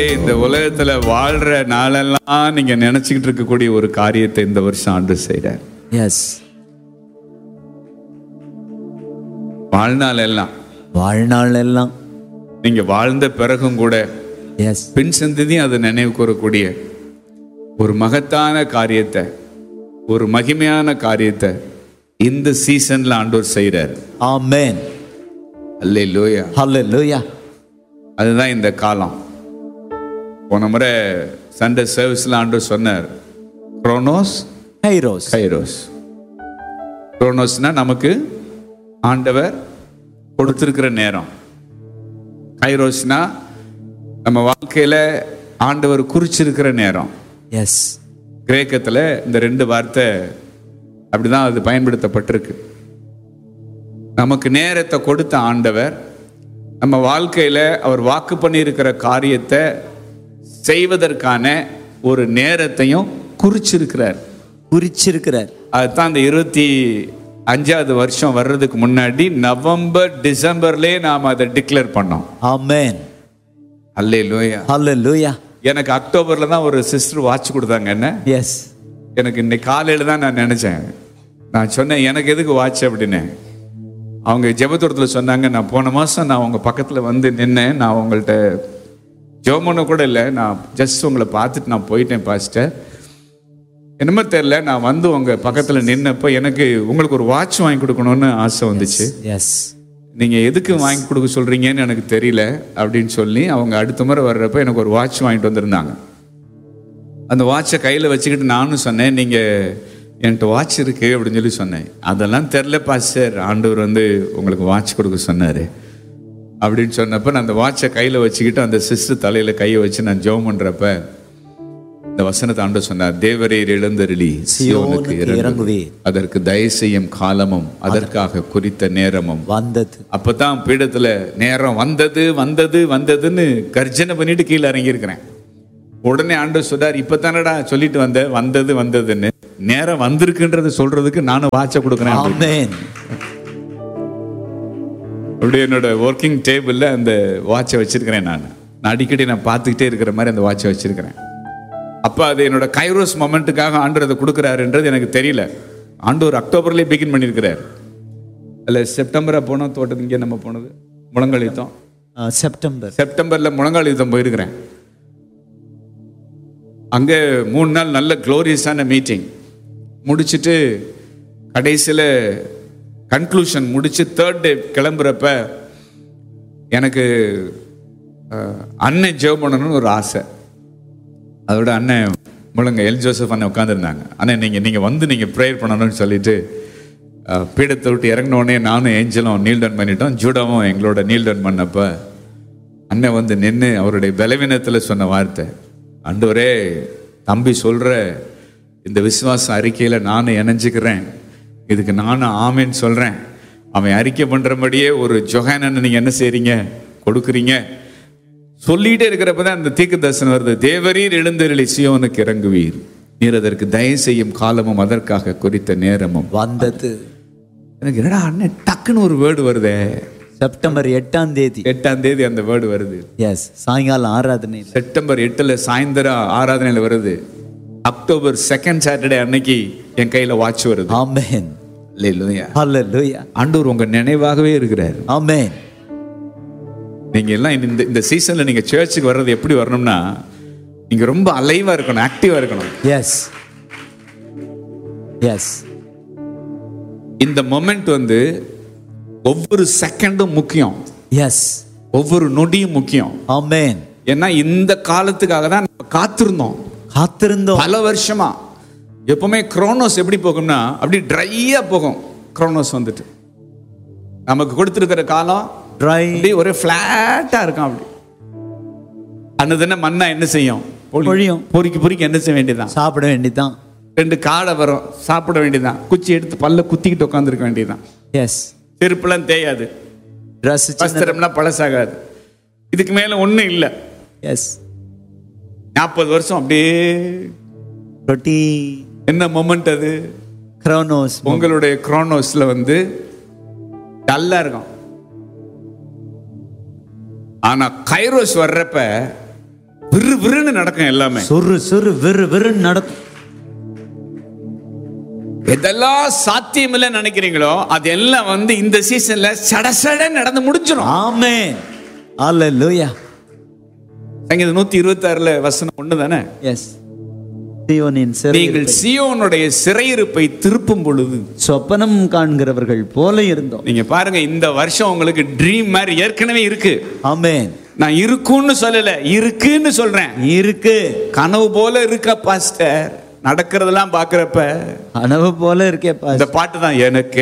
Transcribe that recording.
இந்த உலகத்துல வாழ்ற நாளெல்லாம் நீங்க நினைச்சுக்கிட்டு இருக்கக்கூடிய ஒரு காரியத்தை இந்த வருஷம் ஆண்டு செய்றார் எஸ் வாழ்நாள் எல்லாம் வாழ்நாள் எல்லாம் நீங்க வாழ்ந்த பிறகும் கூட எஸ் பின் சந்ததியும் அதை நினைவு கூறக்கூடிய ஒரு மகத்தான காரியத்தை ஒரு மகிமையான காரியத்தை இந்த சீசன்ல ஆண்டவர் செய்றார் ஆமென் அல்லே லோயா ஹalleluya அதுதான் இந்த காலம் போன முறை சண்டே சர்வீஸ்ல ஆண்டவர் சொன்னார் குரோனோஸ் கைரோஸ் கைரோஸ் குரோனோஸ்னா நமக்கு ஆண்டவர் கொடுத்திருக்கிற நேரம் கைரோஸ்னா நம்ம வாழ்க்கையில ஆண்டவர் குறிச்சிருக்கிற நேரம் எஸ் கிரேக்கத்துல இந்த ரெண்டு வார்த்தை அப்படிதான் அது பயன்படுத்தப்பட்டிருக்கு நமக்கு நேரத்தை கொடுத்த ஆண்டவர் நம்ம வாழ்க்கையில அவர் வாக்கு பண்ணியிருக்கிற காரியத்தை செய்வதற்கான ஒரு நேரத்தையும் குறிச்சிருக்கிறார் குறிச்சிருக்கிறார் அதுதான் அந்த இருபத்தி அஞ்சாவது வருஷம் வர்றதுக்கு முன்னாடி நவம்பர் டிசம்பர்லயே நாம் அதை டிக்ளேர் பண்ணோம் ஆமென் அல்லே லோயா ஹalleluya எனக்கு அக்டோபர்ல தான் ஒரு சிஸ்டர் வாட்ச் கொடுத்தாங்க என்ன எஸ் எனக்கு இன்னைக்கு காலையில தான் நான் நினைச்சேன் நான் சொன்னேன் எனக்கு எதுக்கு வாட்ச் அப்படின்னு அவங்க ஜெபத்தூரத்தில் சொன்னாங்க நான் போன மாசம் நான் உங்க பக்கத்துல வந்து நின்னேன் நான் உங்கள்கிட்ட ஜோமனு கூட இல்லை நான் ஜஸ்ட் உங்களை பார்த்துட்டு நான் போயிட்டேன் பாஸ்டர் என்னமோ தெரியல நான் வந்து உங்க பக்கத்துல நின்னப்போ எனக்கு உங்களுக்கு ஒரு வாட்ச் வாங்கி கொடுக்கணும்னு ஆசை வந்துச்சு எஸ் நீங்க எதுக்கு வாங்கி கொடுக்க சொல்றீங்கன்னு எனக்கு தெரியல அப்படின்னு சொல்லி அவங்க அடுத்த முறை வர்றப்ப எனக்கு ஒரு வாட்ச் வாங்கிட்டு வந்திருந்தாங்க அந்த வாட்சை கையில் வச்சுக்கிட்டு நானும் சொன்னேன் நீங்கள் என்கிட்ட வாட்ச் இருக்கு அப்படின்னு சொல்லி சொன்னேன் அதெல்லாம் தெரில பாஸ்டர் ஆண்டவர் வந்து உங்களுக்கு வாட்ச் கொடுக்க சொன்னார் அப்படின்னு சொன்னப்ப நான் அந்த வாட்சை கையில் வச்சுக்கிட்டு அந்த சிஸ்டர் தலையில் கையை வச்சு நான் ஜெபம் பண்ணுறப்ப இந்த வசனத்தை ஆண்டு சொன்னார் தேவரீர் எழுந்தருளி சியோனுக்கு சியோனுக்கு இறங்குவீர் இறங்குவீர். அதற்கு தயவு செய்யும் காலமும் அதற்காக குறித்த நேரமும் வந்தது அப்பதான் பீடத்துல நேரம் வந்தது வந்தது வந்ததுன்னு கர்ஜனை பண்ணிட்டு கீழே இறங்கியிருக்கிறேன் உடனே ஆண்டு சொல்றார் இப்பதானடா சொல்லிட்டு வந்த வந்தது வந்ததுன்னு நேரம் வந்திருக்குன்றது சொல்றதுக்கு நானும் வாட்ச கொடுக்குறேன் அப்படின்னு. ஆமென் அப்படியே என்னோட ஒர்க்கிங் டேபிள்ல அந்த வாட்சை வச்சிருக்கிறேன் நான் நான் அடிக்கடி நான் பார்த்துக்கிட்டே இருக்கிற மாதிரி அந்த வாட்சை வச்சிருக்கிறேன் அப்போ அது என்னோட கைரோஸ் மொமெண்ட்டுக்காக ஆண்டு அதை கொடுக்குறாருன்றது எனக்கு தெரியல ஆண்டு ஒரு அக்டோபர்லேயே பிகின் பண்ணியிருக்கிறார் இல்லை செப்டம்பரா போனோம் தோட்டத்து இங்கே நம்ம போனது முழங்கால் யுத்தம் ஆ, செப்டம்பர் செப்டம்பர்ல முழங்கால் யுத்தம் போயிருக்கிறேன் அங்கே மூணு நாள் நல்ல க்ளோரியஸான மீட்டிங் முடிச்சிட்டு கடைசியில் கன்க்ளூஷன் முடிச்சு தேர்ட் டே கிளம்புறப்ப எனக்கு அஹ், அண்ணன் ஜெபம் பண்ணணும்னு ஒரு ஆசை அதோட அண்ணன் முழங்க எல் ஜோசப் அண்ணன் உட்காந்துருந்தாங்க அண்ணன் நீங்கள் நீங்கள் வந்து நீங்கள் ப்ரேயர் பண்ணணும்னு சொல்லிட்டு அஹ், பீடத்தை விட்டு இறங்கின உடனே நானும் ஏஞ்சலும் நீல் டவுன் பண்ணிட்டோம் ஜூடாவும் எங்களோட நீல் டவுன் பண்ணப்ப அண்ணன் வந்து நின்று அவருடைய பலவீனத்தில் சொன்ன வார்த்தை ஆண்டவரே தம்பி சொல்ற இந்த விசுவாச அறிக்கையில் நானும் இணைஞ்சுக்கிறேன் இதுக்கு நானும் ஆமேன்னு சொல்றேன் அவன் அறிக்கை பண்றபடியே ஒரு ஜொஹானன் நீங்க என்ன செய்றீங்க கொடுக்குறீங்க சொல்லிட்டே இருக்கிறப்ப தான் அந்த தீர்க்க தரிசனம் வருது தேவரீர் எழுந்தருளி சியோனுக்கு இறங்குவீர் நீர் அதற்கு தயவு செய்யும் காலமும் அதற்காக குறித்த நேரமும் வந்தது எனக்கு என்னடா அண்ணன் டக்குன்னு ஒரு வேர்டு வருதே செப்டம்பர் எட்டாம் தேதி எட்டாம் தேதி அந்த வேர்டு வருது எஸ் சாயங்காலம் ஆராதனையில் செப்டம்பர் எட்டுல சாயந்தரம் ஆராதனையில் வருது அக்டோபர் செகண்ட் சாட்டர்டே அன்னைக்கு என் கையில வாட்ச் வருது ஆமென் இல்லையா ஹalleluya ஆண்டவர் உங்க நினைவாகவே இருக்கிறார் ஆமென் நீங்க எல்லாம் இந்த இந்த சீசன்ல நீங்க சர்ச்சுக்கு வர்றது எப்படி வரணும்னா நீங்க ரொம்ப அலைவா இருக்கணும் ஆக்டிவா இருக்கணும் எஸ் எஸ் இந்த மொமெண்ட் வந்து ஒவ்வொரு செகண்டும் முக்கியம் எஸ் ஒவ்வொரு நொடியும் முக்கியம் ஆமென் ஏன்னா இந்த காலத்துக்காக தான் நம்ம காத்திருந்தோம் காத்திருந்தோம் பல வருஷமா எப்பவுமே குரோனோஸ் எப்படி போகும்னா அப்படி ட்ரையா போகும் குரோனோஸ் வந்துட்டு நமக்கு கொடுத்துருக்கிற காலம் ட்ரை அப்படியே ஒரே ஃபிளாட்டா இருக்கும் அப்படி அன்னதுன மண்ணா என்ன செய்யும் பொழியும். பொறுக்கி பொறுக்கி என்ன செய்ய வேண்டியதுதான் சாப்பிட வேண்டியதுதான் ரெண்டு காடை வரும் சாப்பிட வேண்டியதுதான் குச்சி எடுத்து பல்ல குத்திக்கிட்டு உட்காந்துருக்க வேண்டியதுதான் எஸ் செருப்புலாம் தேயாது ட்ரெஸ் வஸ்திரம்லாம் பழசாகாது இதுக்கு மேல ஒண்ணும் இல்லை எஸ் நாற்பது வருஷம் அப்படியே ரொட்டி என்ன மொமெண்ட் அது கிரோனோஸ் உங்களுடைய குரோனோஸ்ல வந்து டல்லா இருக்கும் ஆனா கைரோஸ் வர்றப்ப விறு விறுன்னு நடக்கும் எல்லாமே சுரு சுரு விறு விறுன்னு நடக்கும் எதெல்லாம் சாத்தியம் இல்லைன்னு நினைக்கிறீங்களோ அதெல்லாம் வந்து இந்த சீசன்ல சடசட நடந்து முடிஞ்சிடும் ஆமென் அல்லேலூயா சங்கீதம் நூத்தி இருபத்தி ஆறுல வசனம் ஒண்ணு தானே எஸ் சியோனின் நீங்கள் சிறை சியோனுடைய சிறையிருப்பை திருப்பும் பொழுது சொப்பனம் காண்கிறவர்கள் போல இருந்தோம் நீங்க பாருங்க இந்த வருஷம் உங்களுக்கு ட்ரீம் மாதிரி ஏற்கனவே இருக்கு ஆமென் நான் இருக்குன்னு சொல்லல இருக்குன்னு சொல்றேன் இருக்கு கனவு போல இருக்க பாஸ்டர் நடக்கிறதெல்லாம் பாக்குறப்ப கனவு போல இருக்கேப்பா இந்த பாட்டு தான் எனக்கு